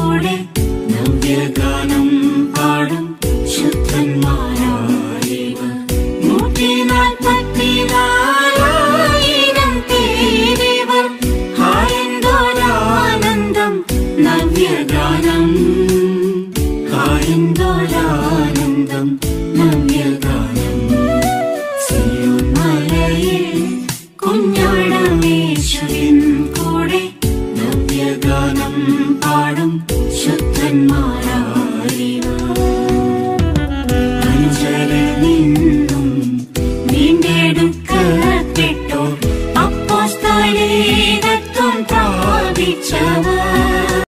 കൂടെ നവ്യഗാനം പാടും ശുദ്ധന്മാരായവർ നൂറ്റി നാൽപ്പത്തിനാലായിരം പേരിവർ ഹായന്തോരാനന്ദം നവ്യഗാനം ഹായന്തോരാനന്ദം നവ്യഗാനം സിയോൻ മലയിൽ കുഞ്ഞാടമേശ്വരൻ കൂടെ നവ്യഗാനം പാടും ശുദ്ധന്മാർ